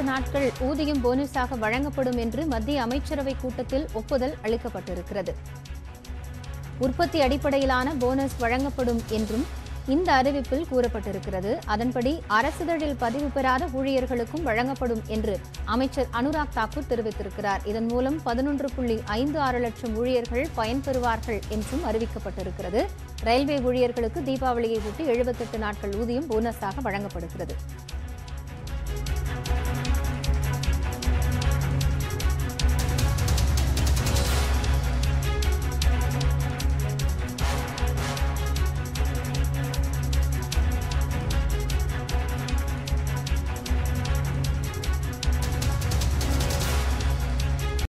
நாட்கள் ஊதியம் போனஸாக வழங்கப்படும் என்று மத்திய அமைச்சரவை கூட்டத்தில் ஒப்புதல் அளிக்கப்பட்டிருக்கிறது உற்பத்தி அடிப்படையிலான போனஸ் வழங்கப்படும் என்றும் இந்த அறிவிப்பில் கூறப்பட்டிருக்கிறது அதன்படி அரசிதழில் பதிவு பெறாத ஊழியர்களுக்கும் வழங்கப்படும் என்று அமைச்சர் அனுராக் தாக்கூர் தெரிவித்திருக்கிறார் இதன் மூலம் பதினொன்று புள்ளி ஐந்து ஆறு லட்சம் ஊழியர்கள் பயன்பெறுவார்கள் என்றும் அறிவிக்கப்பட்டிருக்கிறது ரயில்வே ஊழியர்களுக்கு தீபாவளியை ஒட்டி எழுபத்தெட்டு நாட்கள் ஊதியம் போனஸாக வழங்கப்படுகிறது